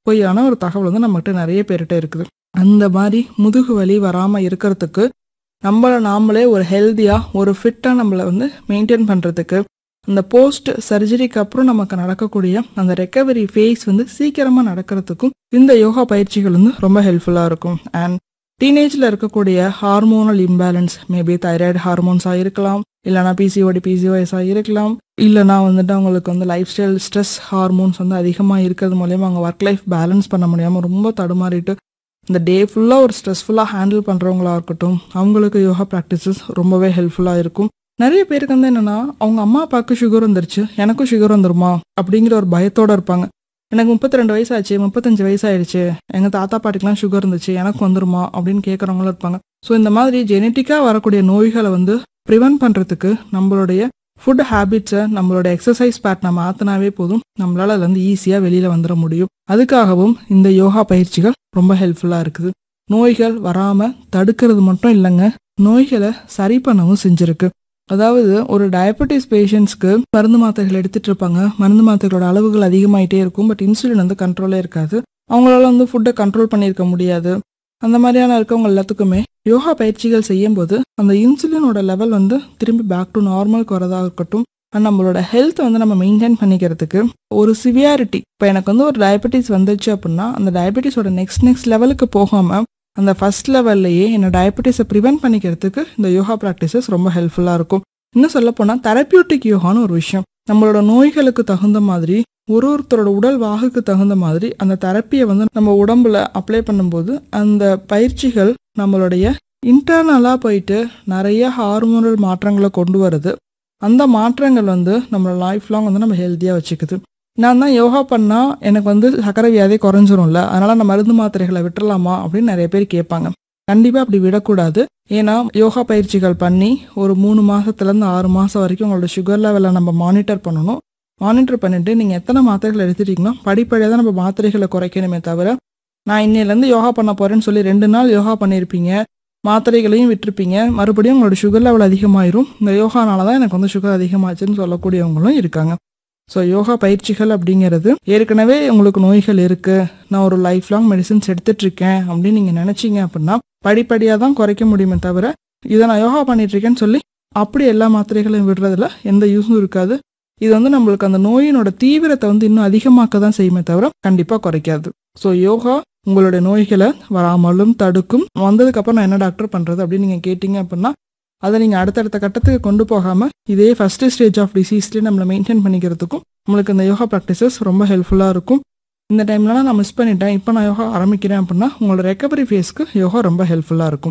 பொய்யான ஒரு தகவல் வந்து நம்மகிட்ட நிறைய பேர்கிட்ட இருக்குது அந்த மாதிரி முதுகு வலி வராமல் இருக்கிறதுக்கு நம்மளை நாமளே ஒரு ஹெல்த்தியாக ஒரு ஃபிட்டாக நம்மளை வந்து மெயின்டைன் பண்ணுறதுக்கு அந்த போஸ்ட் சர்ஜரிக்கு அப்புறம் நமக்கு நடக்கக்கூடிய அந்த ரெக்கவரி ஃபேஸ் வந்து சீக்கிரமாக நடக்கிறதுக்கும் இந்த யோகா பயிற்சிகள் வந்து ரொம்ப ஹெல்ப்ஃபுல்லாக இருக்கும் அண்ட் டீனேஜில் இருக்கக்கூடிய ஹார்மோனல் இம்பேலன்ஸ் மேபி தைராய்டு ஹார்மோன்ஸாக இருக்கலாம் இல்லைனா பிசிஓடி பிசிஓஎஸாக இருக்கலாம் இல்லைனா வந்துட்டு அவங்களுக்கு வந்து லைஃப் ஸ்டைல் ஸ்ட்ரெஸ் ஹார்மோன்ஸ் வந்து அதிகமாக இருக்கிறது மூலயமா அவங்க ஒர்க் லைஃப் பேலன்ஸ் பண்ண முடியாமல் ரொம்ப தடுமாறிட்டு இந்த டே ஃபுல்லாக ஒரு ஸ்ட்ரெஸ்ஃபுல்லாக ஹேண்டில் பண்ணுறவங்களா இருக்கட்டும் அவங்களுக்கு யோகா ப்ராக்டிசஸ் ரொம்பவே ஹெல்ப்ஃபுல்லாக இருக்கும் நிறைய பேருக்கு வந்து என்னென்னா அவங்க அம்மா அப்பாவுக்கு சுகர் வந்துருச்சு எனக்கும் சுகர் வந்துருமா அப்படிங்கிற ஒரு பயத்தோடு இருப்பாங்க எனக்கு முப்பத்தி ரெண்டு வயசு ஆச்சு முப்பத்தஞ்சு வயசு ஆயிடுச்சு எங்கள் தாத்தா பாட்டிக்கெலாம் சுகர் இருந்துச்சு எனக்கு வந்துருமா அப்படின்னு கேட்குறவங்களும் இருப்பாங்க ஸோ இந்த மாதிரி ஜெனட்டிக்காக வரக்கூடிய நோய்களை வந்து ப்ரிவென்ட் பண்ணுறதுக்கு நம்மளுடைய ஃபுட் ஹேபிட்ஸை நம்மளோட எக்ஸசைஸ் பேட்டனை மாற்றினாவே போதும் நம்மளால் அதுலேருந்து ஈஸியாக வெளியில் வந்துட முடியும் அதுக்காகவும் இந்த யோகா பயிற்சிகள் ரொம்ப ஹெல்ப்ஃபுல்லாக இருக்குது நோய்கள் வராமல் தடுக்கிறது மட்டும் இல்லைங்க நோய்களை சரி பண்ணவும் செஞ்சுருக்கு அதாவது ஒரு டயபெட்டிஸ் பேஷண்ட்ஸ்க்கு மருந்து மாத்திரைகள் எடுத்துட்டு இருப்பாங்க மருந்து மாத்திரைகளோட அளவுகள் அதிகமாயிட்டே இருக்கும் பட் இன்சுலின் வந்து கண்ட்ரோலே இருக்காது அவங்களால வந்து ஃபுட்டை கண்ட்ரோல் பண்ணியிருக்க முடியாது அந்த மாதிரியான இருக்கவங்க எல்லாத்துக்குமே யோகா பயிற்சிகள் செய்யும்போது அந்த இன்சுலினோட லெவல் வந்து திரும்பி பேக் டு நார்மலுக்கு வரதா இருக்கட்டும் அண்ட் நம்மளோட ஹெல்த் வந்து நம்ம மெயின்டைன் பண்ணிக்கிறதுக்கு ஒரு சிவியாரிட்டி இப்போ எனக்கு வந்து ஒரு டயபெட்டிஸ் வந்துச்சு அப்படின்னா அந்த டயபெட்டிஸோட நெக்ஸ்ட் நெக்ஸ்ட் லெவலுக்கு போகாமல் அந்த ஃபர்ஸ்ட் லெவல்லையே என்னோட டயபெட்டிஸை ப்ரிவென்ட் பண்ணிக்கிறதுக்கு இந்த யோகா ப்ராக்டிசஸ் ரொம்ப ஹெல்ப்ஃபுல்லாக இருக்கும் இன்னும் சொல்ல போனால் தெரப்பியூட்டிக் யோகான்னு ஒரு விஷயம் நம்மளோட நோய்களுக்கு தகுந்த மாதிரி ஒரு ஒருத்தரோட உடல் வாகுக்கு தகுந்த மாதிரி அந்த தெரப்பியை வந்து நம்ம உடம்புல அப்ளை பண்ணும்போது அந்த பயிற்சிகள் நம்மளுடைய இன்டர்னலாக போயிட்டு நிறைய ஹார்மோனல் மாற்றங்களை கொண்டு வருது அந்த மாற்றங்கள் வந்து நம்மளோட லைஃப் லாங் வந்து நம்ம ஹெல்த்தியாக வச்சுக்குது நான் தான் யோகா பண்ணால் எனக்கு வந்து சக்கரை வியாதி குறைஞ்சிரும்ல அதனால் நான் மருந்து மாத்திரைகளை விட்டுறலாமா அப்படின்னு நிறைய பேர் கேட்பாங்க கண்டிப்பாக அப்படி விடக்கூடாது ஏன்னா யோகா பயிற்சிகள் பண்ணி ஒரு மூணு மாதத்துலேருந்து ஆறு மாதம் வரைக்கும் உங்களோட சுகர் லெவலை நம்ம மானிட்டர் பண்ணணும் மானிட்டர் பண்ணிட்டு நீங்கள் எத்தனை மாத்திரைகள் எடுத்துட்டீங்கன்னா படிப்படியாக தான் நம்ம மாத்திரைகளை குறைக்கணுமே தவிர நான் இன்னையிலேருந்து யோகா பண்ண போகிறேன்னு சொல்லி ரெண்டு நாள் யோகா பண்ணியிருப்பீங்க மாத்திரைகளையும் விட்டுருப்பீங்க மறுபடியும் உங்களோட சுகர் லெவல் அதிகமாயிரும் இந்த யோகானால தான் எனக்கு வந்து சுகர் அதிகமாச்சுன்னு சொல்லக்கூடியவங்களும் இருக்காங்க ஸோ யோகா பயிற்சிகள் அப்படிங்கிறது ஏற்கனவே உங்களுக்கு நோய்கள் இருக்கு நான் ஒரு லைஃப் லாங் மெடிசின்ஸ் எடுத்துட்டு இருக்கேன் அப்படின்னு நீங்க நினைச்சீங்க அப்படின்னா படிப்படியாக தான் குறைக்க முடியுமே தவிர இதை நான் யோகா பண்ணிட்டு இருக்கேன்னு சொல்லி அப்படி எல்லா மாத்திரைகளையும் விடுறதுல எந்த யூஸும் இருக்காது இது வந்து நம்மளுக்கு அந்த நோயினோட தீவிரத்தை வந்து இன்னும் அதிகமாக்க தான் செய்யுமே தவிர கண்டிப்பாக குறைக்காது ஸோ யோகா உங்களுடைய நோய்களை வராமலும் தடுக்கும் வந்ததுக்கப்புறம் நான் என்ன டாக்டர் பண்ணுறது அப்படின்னு நீங்கள் கேட்டிங்க அப்படின்னா அதை நீங்கள் அடுத்தடுத்த கட்டத்துக்கு கொண்டு போகாமல் இதே ஃபர்ஸ்ட் ஸ்டேஜ் ஆஃப் டிசீஸ்லேயே நம்மளை மெயின்டைன் பண்ணிக்கிறதுக்கும் நம்மளுக்கு இந்த யோகா ப்ராக்டிசஸ் ரொம்ப ஹெல்ப்ஃபுல்லாக இருக்கும் இந்த டைம்லலாம் நான் மிஸ் பண்ணிட்டேன் இப்போ நான் யோகா ஆரம்பிக்கிறேன் அப்படின்னா உங்களோட ரெக்கவரி ஃபேஸ்க்கு யோகா ரொம்ப ஹெல்ப்ஃபுல்லாக இருக்கும்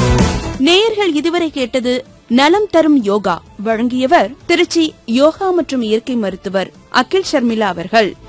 நேயர்கள் இதுவரை கேட்டது நலம் தரும் யோகா வழங்கியவர் திருச்சி யோகா மற்றும் இயற்கை மருத்துவர் அகில் ஷர்மிளா அவர்கள்